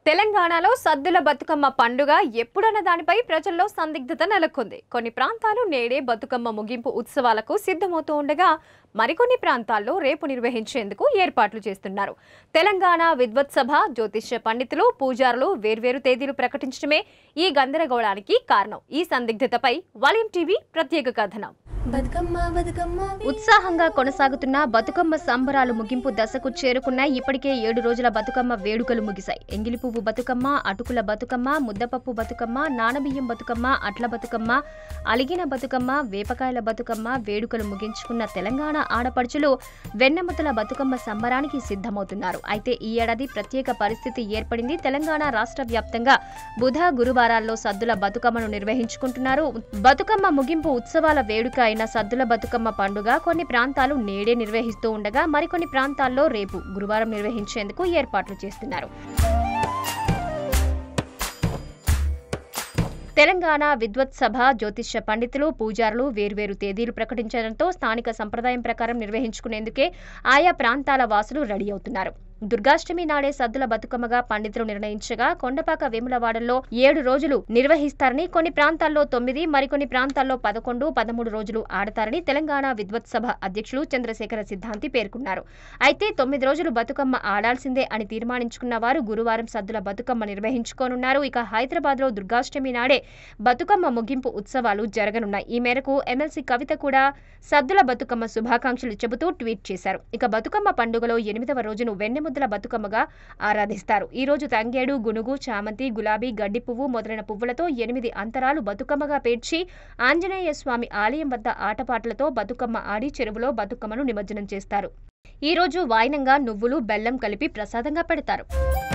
తెలంగాణలో సద్దుల బతుకమ్మ పండుగ ఎప్పుడన్న దానిపై ప్రజల్లో సందిగ్ధత నెలకొంది కొన్ని ప్రాంతాలు నేడే బతుకమ్మ ముగింపు ఉత్సవాలకు సిద్ధమవుతూ ఉండగా మరికొన్ని ప్రాంతాల్లో రేపు నిర్వహించేందుకు ఏర్పాట్లు చేస్తున్నారు తెలంగాణ విద్వత్ సభ జ్యోతిష్య పండితులు పూజారులు వేర్వేరు తేదీలు ప్రకటించడమే ఈ గందరగోళానికి కారణం ఈ సందిగ్ధతపై వాల్యూమ్ టీవీ ప్రత్యేక కథనం బతుకమ్మ బతుకమ్మ ఉత్సాహంగా కొనసాగుతున్న బతుకమ్మ సంబరాలు ముగింపు దశకు చేరుకున్నాయి ఇప్పటికే ఏడు రోజుల బతుకమ్మ వేడుకలు ముగిశాయి ఎంగిలి పువ్వు బతుకమ్మ అటుకుల బతుకమ్మ ముద్దపప్పు బతుకమ్మ నానబియ్యం బతుకమ్మ అట్ల బతుకమ్మ అలిగిన బతుకమ్మ వేపకాయల బతుకమ్మ వేడుకలు ముగించుకున్న తెలంగాణ ఆడపడుచులు వెన్నెముతల బతుకమ్మ సంబరానికి సిద్ధమవుతున్నారు అయితే ఈ ఏడాది ప్రత్యేక పరిస్థితి ఏర్పడింది తెలంగాణ రాష్ట్ర వ్యాప్తంగా బుధ గురువారాల్లో సద్దుల బతుకమ్మను నిర్వహించుకుంటున్నారు బతుకమ్మ ముగింపు ఉత్సవాల వేడుక అయిన సద్దుల బతుకమ్మ పండుగ కొన్ని ప్రాంతాలు నేడే నిర్వహిస్తూ ఉండగా మరికొన్ని ప్రాంతాల్లో రేపు గురువారం నిర్వహించేందుకు ఏర్పాట్లు చేస్తున్నారు తెలంగాణ విద్వత్ సభ జ్యోతిష్య పండితులు పూజారులు వేర్వేరు తేదీలు ప్రకటించడంతో స్థానిక సంప్రదాయం ప్రకారం నిర్వహించుకునేందుకే ఆయా ప్రాంతాల వాసులు రెడీ అవుతున్నారు దుర్గాష్టమి నాడే సద్దుల బతుకమ్మగా పండితులు నిర్ణయించగా కొండపాక వేములవాడల్లో ఏడు రోజులు నిర్వహిస్తారని కొన్ని ప్రాంతాల్లో తొమ్మిది మరికొన్ని ప్రాంతాల్లో పదకొండు పదమూడు రోజులు ఆడతారని తెలంగాణ విద్వత్ సభ అధ్యక్షులు చంద్రశేఖర సిద్ధాంతి పేర్కొన్నారు అయితే తొమ్మిది రోజులు బతుకమ్మ ఆడాల్సిందే అని తీర్మానించుకున్న వారు గురువారం సద్దుల బతుకమ్మ నిర్వహించుకోనున్నారు ఇక హైదరాబాద్ లో దుర్గాష్టమి నాడే బతుకమ్మ ముగింపు ఉత్సవాలు జరగనున్నాయి ఈ మేరకు ఎమ్మెల్సీ కవిత కూడా సద్దుల బతుకమ్మ శుభాకాంక్షలు చెబుతూ ట్వీట్ చేశారు ఇక బతుకమ్మ పండుగలో ఎనిమిదవ రోజును వెన్నెముద్దల బతుకమ్మగా ఆరాధిస్తారు ఈ రోజు తంగేడు గునుగు చామంతి గులాబీ గడ్డి పువ్వు మొదలైన పువ్వులతో ఎనిమిది అంతరాలు బతుకమ్మగా పేర్చి ఆంజనేయ స్వామి ఆలయం వద్ద ఆటపాటలతో బతుకమ్మ ఆడి చెరువులో బతుకమ్మను నిమజ్జనం చేస్తారు ఈ రోజు వాయినంగా నువ్వులు బెల్లం కలిపి ప్రసాదంగా పెడతారు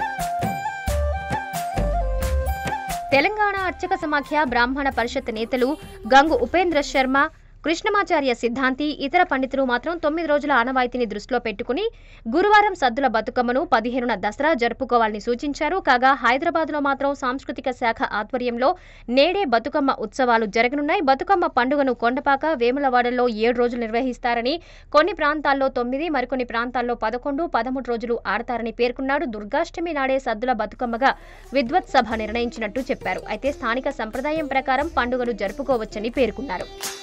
తెలంగాణ అర్చక సమాఖ్య బ్రాహ్మణ పరిషత్ నేతలు గంగు ఉపేంద్ర శర్మ కృష్ణమాచార్య సిద్ధాంతి ఇతర పండితులు మాత్రం తొమ్మిది రోజుల ఆనవాయితీని దృష్టిలో పెట్టుకుని గురువారం సద్దుల బతుకమ్మను పదిహేనున దసరా జరుపుకోవాలని సూచించారు కాగా హైదరాబాద్లో మాత్రం సాంస్కృతిక శాఖ ఆధ్వర్యంలో నేడే బతుకమ్మ ఉత్సవాలు జరగనున్నాయి బతుకమ్మ పండుగను కొండపాక వేములవాడలో ఏడు రోజులు నిర్వహిస్తారని కొన్ని ప్రాంతాల్లో తొమ్మిది మరికొన్ని ప్రాంతాల్లో పదకొండు పదమూడు రోజులు ఆడతారని పేర్కొన్నాడు దుర్గాష్టమి నాడే సద్దుల బతుకమ్మగా విద్వత్ సభ నిర్ణయించినట్టు చెప్పారు అయితే స్థానిక సంప్రదాయం ప్రకారం పండుగను జరుపుకోవచ్చని పేర్కొన్నారు